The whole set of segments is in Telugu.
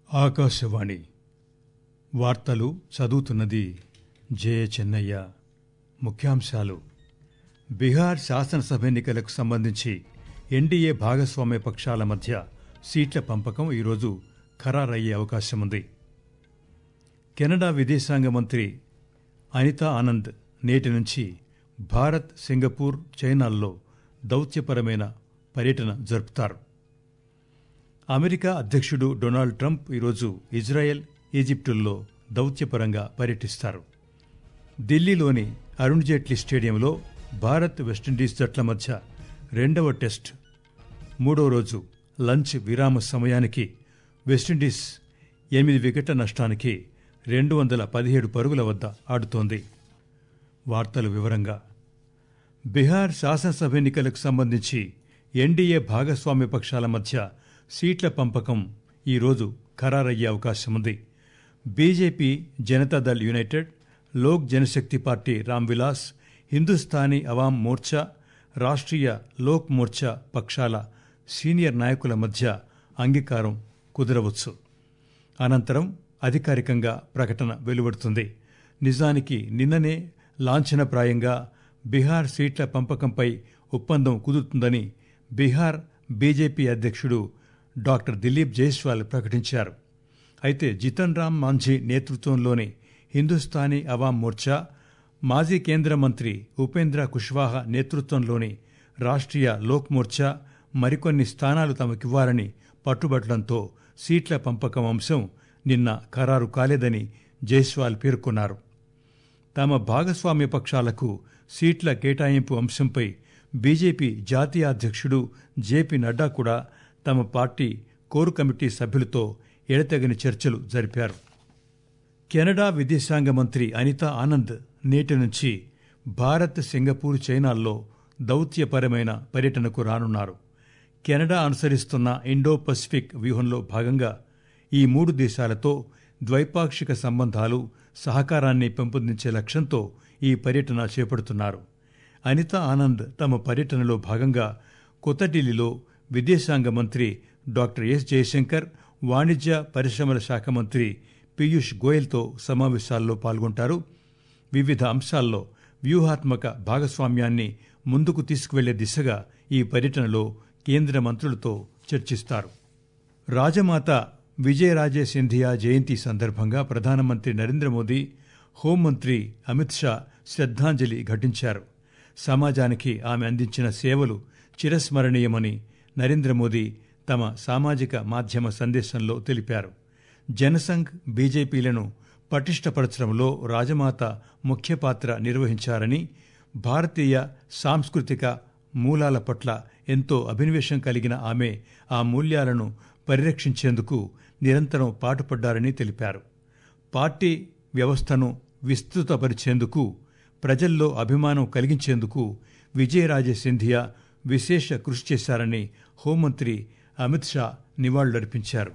ఆకాశవాణి వార్తలు చదువుతున్నది జయ చెన్నయ్య ముఖ్యాంశాలు బీహార్ శాసనసభ ఎన్నికలకు సంబంధించి ఎన్డీఏ భాగస్వామ్య పక్షాల మధ్య సీట్ల పంపకం ఈరోజు ఖరారయ్యే అవకాశముంది కెనడా విదేశాంగ మంత్రి అనితా ఆనంద్ నేటి నుంచి భారత్ సింగపూర్ చైనాల్లో దౌత్యపరమైన పర్యటన జరుపుతారు అమెరికా అధ్యక్షుడు డొనాల్డ్ ట్రంప్ ఈరోజు ఇజ్రాయెల్ ఈజిప్టుల్లో దౌత్యపరంగా పర్యటిస్తారు ఢిల్లీలోని అరుణ్ జైట్లీ స్టేడియంలో భారత్ వెస్టిండీస్ జట్ల మధ్య రెండవ టెస్ట్ మూడో రోజు లంచ్ విరామ సమయానికి వెస్టిండీస్ ఎనిమిది వికెట్ల నష్టానికి రెండు వందల పదిహేడు పరుగుల వద్ద ఆడుతోంది వార్తలు వివరంగా బీహార్ శాసనసభ ఎన్నికలకు సంబంధించి ఎన్డీఏ భాగస్వామ్య పక్షాల మధ్య సీట్ల పంపకం ఈరోజు ఖరారయ్యే అవకాశముంది BJP Janata Dal United Lok Janshakti party Ram Vilas Hindustani Awam Morcha Rashtriya Lok Morcha పక్షాల సీనియర్ నాయకుల మధ్య అంగీకారం కుదరవచ్చు అనంతరం అధికారికంగా ప్రకటన వెలువడుతుంది నిజానికి నిన్ననే లాంఛనప్రాయంగా బీహార్ సీట్ల పంపకంపై ఒప్పందం కుదురుతుందని బీహార్ బీజేపీ అధ్యక్షుడు డాక్టర్ దిలీప్ జైస్వాల్ ప్రకటించారు అయితే జితన్ రామ్ మాంఝీ నేతృత్వంలోని హిందుస్థానీ అవాం మోర్చా మాజీ కేంద్ర మంత్రి ఉపేంద్ర కుష్వాహా నేతృత్వంలోని రాష్ట్రీయ లోక్ మోర్చా మరికొన్ని స్థానాలు తమకివ్వాలని పట్టుబట్టడంతో సీట్ల పంపకం అంశం నిన్న ఖరారు కాలేదని జైస్వాల్ పేర్కొన్నారు తమ భాగస్వామ్య పక్షాలకు సీట్ల కేటాయింపు అంశంపై బీజేపీ జాతీయ అధ్యక్షుడు జేపీ నడ్డా కూడా తమ పార్టీ కోర్ కమిటీ సభ్యులతో ఎడతెగని చర్చలు జరిపారు కెనడా విదేశాంగ మంత్రి అనితా ఆనంద్ నేటి నుంచి భారత్ సింగపూర్ చైనాల్లో దౌత్యపరమైన పర్యటనకు రానున్నారు కెనడా అనుసరిస్తున్న ఇండో పసిఫిక్ వ్యూహంలో భాగంగా ఈ మూడు దేశాలతో ద్వైపాక్షిక సంబంధాలు సహకారాన్ని పెంపొందించే లక్ష్యంతో ఈ పర్యటన చేపడుతున్నారు అనితా ఆనంద్ తమ పర్యటనలో భాగంగా కొత్త ఢిల్లీలో విదేశాంగ మంత్రి డాక్టర్ ఎస్ జయశంకర్ వాణిజ్య పరిశ్రమల శాఖ మంత్రి పీయూష్ గోయల్తో సమావేశాల్లో పాల్గొంటారు వివిధ అంశాల్లో వ్యూహాత్మక భాగస్వామ్యాన్ని ముందుకు తీసుకువెళ్లే దిశగా ఈ పర్యటనలో కేంద్ర మంత్రులతో చర్చిస్తారు రాజమాత విజయరాజే సింధియా జయంతి సందర్భంగా ప్రధానమంత్రి నరేంద్ర మోదీ హోంమంత్రి అమిత్ షా శ్రద్ధాంజలి ఘటించారు సమాజానికి ఆమె అందించిన సేవలు చిరస్మరణీయమని నరేంద్ర మోదీ తమ సామాజిక మాధ్యమ సందేశంలో తెలిపారు జనసంఘ్ బీజేపీలను పటిష్టపరచడంలో రాజమాత ముఖ్య పాత్ర నిర్వహించారని భారతీయ సాంస్కృతిక మూలాల పట్ల ఎంతో అభినివేశం కలిగిన ఆమె ఆ మూల్యాలను పరిరక్షించేందుకు నిరంతరం పాటుపడ్డారని తెలిపారు పార్టీ వ్యవస్థను విస్తృతపరిచేందుకు ప్రజల్లో అభిమానం కలిగించేందుకు విజయరాజే సింధియా విశేష కృషి చేశారని హోంమంత్రి అమిత్ షా నివాళులర్పించారు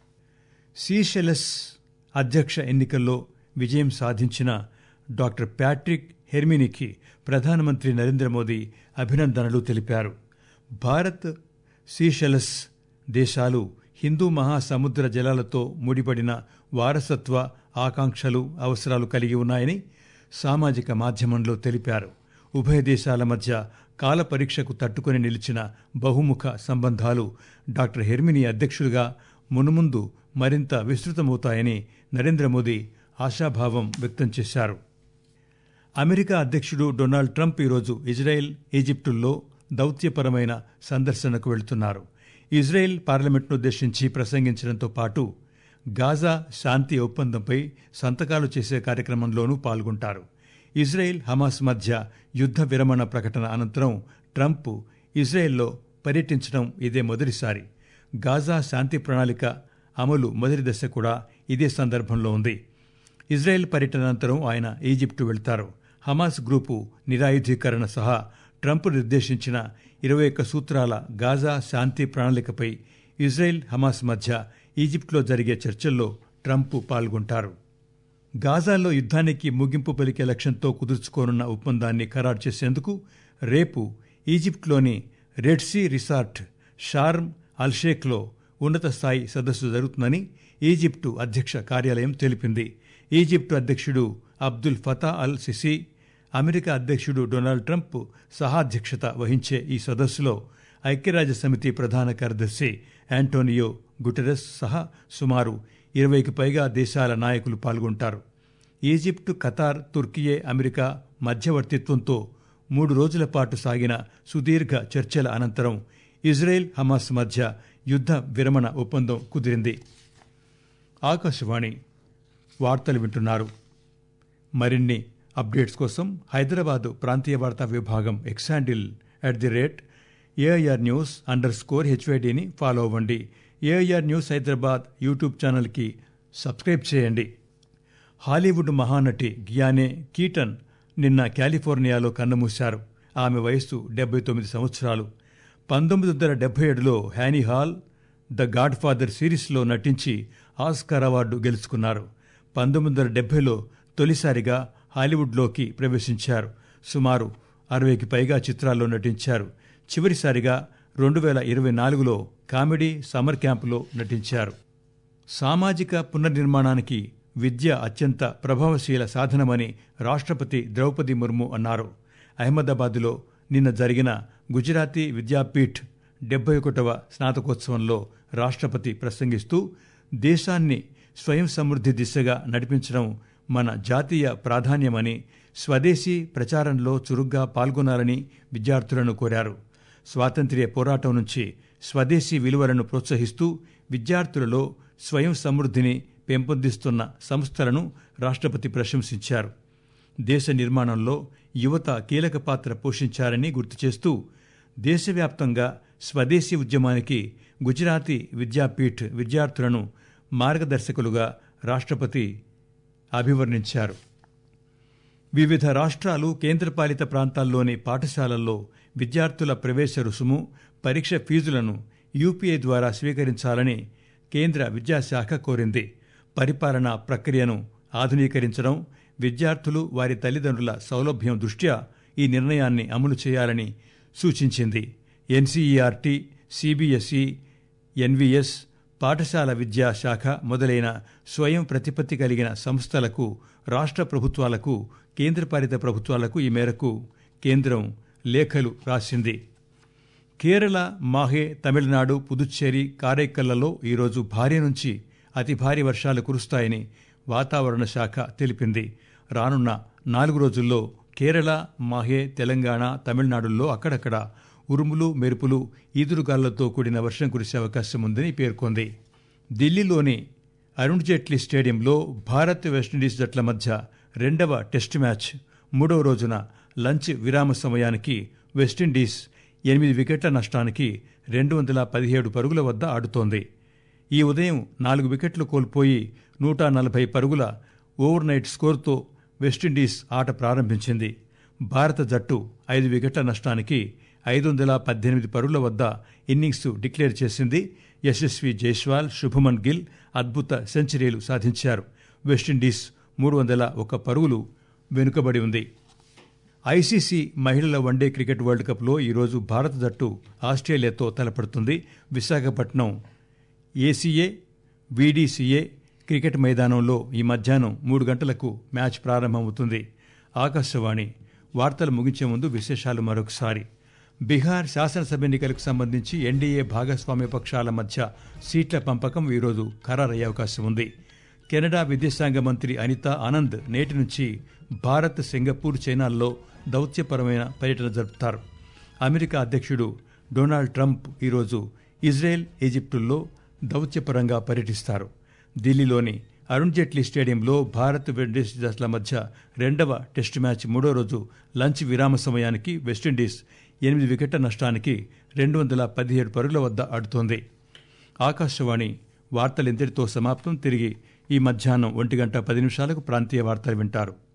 సీషెలస్ అధ్యక్ష ఎన్నికల్లో విజయం సాధించిన డాక్టర్ ప్యాట్రిక్ హెర్మినికి ప్రధానమంత్రి నరేంద్ర మోదీ అభినందనలు తెలిపారు భారత్ సీషెలస్ దేశాలు హిందూ మహాసముద్ర జలాలతో ముడిపడిన వారసత్వ ఆకాంక్షలు అవసరాలు కలిగి ఉన్నాయని సామాజిక మాధ్యమంలో తెలిపారు ఉభయ దేశాల మధ్య కాల పరీక్షకు తట్టుకుని నిలిచిన బహుముఖ సంబంధాలు డాక్టర్ హెర్మిని అధ్యక్షుడిగా మునుముందు మరింత విస్తృతమవుతాయని నరేంద్ర మోదీ ఆశాభావం వ్యక్తం చేశారు అమెరికా అధ్యక్షుడు డొనాల్డ్ ట్రంప్ ఈరోజు ఇజ్రాయెల్ ఈజిప్టుల్లో దౌత్యపరమైన సందర్శనకు వెళుతున్నారు ఇజ్రాయెల్ పార్లమెంట్నుద్దేశించి ప్రసంగించడంతో పాటు గాజా శాంతి ఒప్పందంపై సంతకాలు చేసే కార్యక్రమంలోనూ పాల్గొంటారు ఇజ్రాయెల్ హమాస్ మధ్య యుద్ధ విరమణ ప్రకటన అనంతరం ట్రంప్ ఇజ్రాయెల్లో పర్యటించడం ఇదే మొదటిసారి గాజా శాంతి ప్రణాళిక అమలు మొదటి దశ కూడా ఇదే సందర్భంలో ఉంది ఇజ్రాయెల్ పర్యటన అనంతరం ఆయన ఈజిప్టు వెళ్తారు హమాస్ గ్రూపు నిరాయుధీకరణ సహా ట్రంప్ నిర్దేశించిన ఇరవై ఒక్క సూత్రాల గాజా శాంతి ప్రణాళికపై ఇజ్రాయెల్ హమాస్ మధ్య ఈజిప్టులో జరిగే చర్చల్లో ట్రంప్ పాల్గొంటారు గాజాలో యుద్ధానికి ముగింపు పలికే లక్ష్యంతో కుదుర్చుకోనున్న ఒప్పందాన్ని ఖరారు చేసేందుకు రేపు ఈజిప్టులోని రెడ్సీ రిసార్ట్ షార్మ్ అల్షేక్లో ఉన్నత స్థాయి సదస్సు జరుగుతుందని ఈజిప్టు అధ్యక్ష కార్యాలయం తెలిపింది ఈజిప్టు అధ్యక్షుడు Abdul Fattah al Sisi America అధ్యక్షుడు డొనాల్డ్ ట్రంప్ సహాధ్యక్షత వహించే ఈ సదస్సులో ఐక్యరాజ్య సమితి ప్రధాన కార్యదర్శి యాంటోనియో గుటెరస్ సహా సుమారు ఇరవైకి పైగా దేశాల నాయకులు పాల్గొంటారు ఈజిప్టు ఖతార్ తుర్కియే అమెరికా మధ్యవర్తిత్వంతో మూడు రోజుల పాటు సాగిన సుదీర్ఘ చర్చల అనంతరం ఇజ్రాయెల్ హమాస్ మధ్య యుద్ధ విరమణ ఒప్పందం కుదిరింది ఆకాశవాణి వార్తలు వింటున్నారు మరిన్ని అప్డేట్స్ కోసం హైదరాబాద్ ప్రాంతీయ వార్తా విభాగం X handle at the rate AIR news underscore హెచ్వైడిని ఫాలో అవ్వండి ఏఐఆర్ న్యూస్ హైదరాబాద్ యూట్యూబ్ ఛానల్కి సబ్స్క్రైబ్ చేయండి హాలీవుడ్ మహానటి గియానే కీటన్ నిన్న కాలిఫోర్నియాలో కన్నుమూశారు ఆమె వయస్సు డెబ్బై తొమ్మిది సంవత్సరాలు పంతొమ్మిది వందల డెబ్బై ఏడులో Annie Hall the Godfather సిరీస్లో నటించి ఆస్కార్ అవార్డు గెలుచుకున్నారు పంతొమ్మిది వందల డెబ్బైలో తొలిసారిగా హాలీవుడ్లోకి ప్రవేశించారు సుమారు అరవైకి పైగా చిత్రాల్లో నటించారు చివరిసారిగా రెండు వేల ఇరవై నాలుగులో కామెడీ సమ్మర్ క్యాంపులో నటించారు సామాజిక పునర్నిర్మాణానికి విద్య అత్యంత ప్రభావశీల సాధనమని రాష్ట్రపతి ద్రౌపది ముర్ము అన్నారు అహ్మదాబాద్లో నిన్న జరిగిన గుజరాతీ విద్యాపీఠ్ డెబ్బై ఒకటవ స్నాతకోత్సవంలో రాష్ట్రపతి ప్రసంగిస్తూ దేశాన్ని స్వయం సమృద్ధి దిశగా నడిపించడం మన జాతీయ ప్రాధాన్యమని స్వదేశీ ప్రచారంలో చురుగ్గా పాల్గొనాలని విద్యార్థులను కోరారు స్వాతంత్ర్య పోరాటం నుంచి స్వదేశీ విలువలను ప్రోత్సహిస్తూ విద్యార్థులలో స్వయం సమృద్ధిని పెంపొందిస్తున్న సంస్థలను రాష్ట్రపతి ప్రశంసించారు దేశ నిర్మాణంలో యువత కీలక పాత్ర పోషించారని గుర్తు చేస్తూ దేశవ్యాప్తంగా స్వదేశీ ఉద్యమానికి గుజరాతీ విద్యాపీఠ్ విద్యార్థులను మార్గదర్శకులుగా రాష్ట్రపతి అభివర్ణించారు వివిధ రాష్ట్రాలు కేంద్రపాలిత ప్రాంతాల్లోని పాఠశాలల్లో విద్యార్థుల ప్రవేశ రుసుము పరీక్ష ఫీజులను యూపీఐ ద్వారా స్వీకరించాలని కేంద్ర విద్యాశాఖ కోరింది పరిపాలనా ప్రక్రియను ఆధునీకరించడం విద్యార్థులు వారి తల్లిదండ్రుల సౌలభ్యం దృష్ట్యా ఈ నిర్ణయాన్ని అమలు చేయాలని సూచించింది ఎన్సీఈఆర్టీ సిబిఎస్ఈ ఎన్విఎస్ పాఠశాల విద్యా శాఖ మొదలైన స్వయం ప్రతిపత్తి కలిగిన సంస్థలకు రాష్ట్ర ప్రభుత్వాలకు కేంద్రపాలిత ప్రభుత్వాలకు ఈ మేరకు కేంద్రం లేఖలు రాసింది కేరళ మాహే తమిళనాడు పుదుచ్చేరి కారైకల్లలో ఈరోజు భారీ నుంచి అతి భారీ వర్షాలు కురుస్తాయని వాతావరణ శాఖ తెలిపింది రానున్న నాలుగు రోజుల్లో కేరళ మాహే తెలంగాణ తమిళనాడుల్లో అక్కడక్కడ ఉరుములు మెరుపులు ఈదురుగాళ్లతో కూడిన వర్షం కురిసే అవకాశం ఉందని పేర్కొంది ఢిల్లీలోని అరుణ్ జైట్లీ స్టేడియంలో భారత్ వెస్టిండీస్ జట్ల మధ్య రెండవ టెస్టు మ్యాచ్ మూడవ రోజున లంచ్ విరామ సమయానికి వెస్టిండీస్ ఎనిమిది వికెట్ల నష్టానికి రెండు వందల పదిహేడు పరుగుల వద్ద ఆడుతోంది ఈ ఉదయం నాలుగు వికెట్లు కోల్పోయి నూట నలభై పరుగుల ఓవర్ నైట్ స్కోర్తో వెస్టిండీస్ ఆట ప్రారంభించింది భారత జట్టు ఐదు వికెట్ల నష్టానికి ఐదు వందల పద్దెనిమిది పరుగుల వద్ద ఇన్నింగ్స్ డిక్లేర్ చేసింది యశస్వి జైస్వాల్ శుభమన్ గిల్ అద్భుత సెంచరీలు సాధించారు వెస్టిండీస్ మూడు వందల ఒక పరుగులు వెనుకబడి ఉంది ఐసీసీ మహిళల వన్డే క్రికెట్ వరల్డ్ కప్లో ఈరోజు భారత జట్టు ఆస్ట్రేలియాతో తలపడుతుంది విశాఖపట్నం ఏసీఏ వీడీసీఏ క్రికెట్ మైదానంలో ఈ మధ్యాహ్నం మూడు గంటలకు మ్యాచ్ ప్రారంభమవుతుంది ఆకాశవాణి వార్తలు ముగించే ముందు విశేషాలు మరొకసారి బీహార్ శాసనసభ ఎన్నికలకు సంబంధించి ఎన్డీఏ భాగస్వామ్య పక్షాల మధ్య సీట్ల పంపకం ఈరోజు ఖరారయ్యే అవకాశం ఉంది కెనడా విదేశాంగ మంత్రి అనిత ఆనంద్ నేటి నుంచి భారత్ సింగపూర్ చైనాల్లో దౌత్యపరమైన పర్యటన జరుపుతారు అమెరికా అధ్యక్షుడు డొనాల్డ్ ట్రంప్ ఈరోజు ఇజ్రాయెల్ ఈజిప్టుల్లో దౌత్యపరంగా పర్యటిస్తారు ఢిల్లీలోని అరుణ్ జైట్లీ స్టేడియంలో భారత్ వెస్టిండీస్ జట్ల మధ్య రెండవ టెస్టు మ్యాచ్ మూడో రోజు లంచ్ విరామ సమయానికి వెస్టిండీస్ ఎనిమిది వికెట్ల నష్టానికి రెండు వందల పదిహేడు పరుగుల వద్ద ఆడుతోంది ఆకాశవాణి వార్తలు ఇంతటితో సమాప్తం తిరిగి ఈ మధ్యాహ్నం ఒంటి గంట పది నిమిషాలకు ప్రాంతీయ వార్తలు వింటారు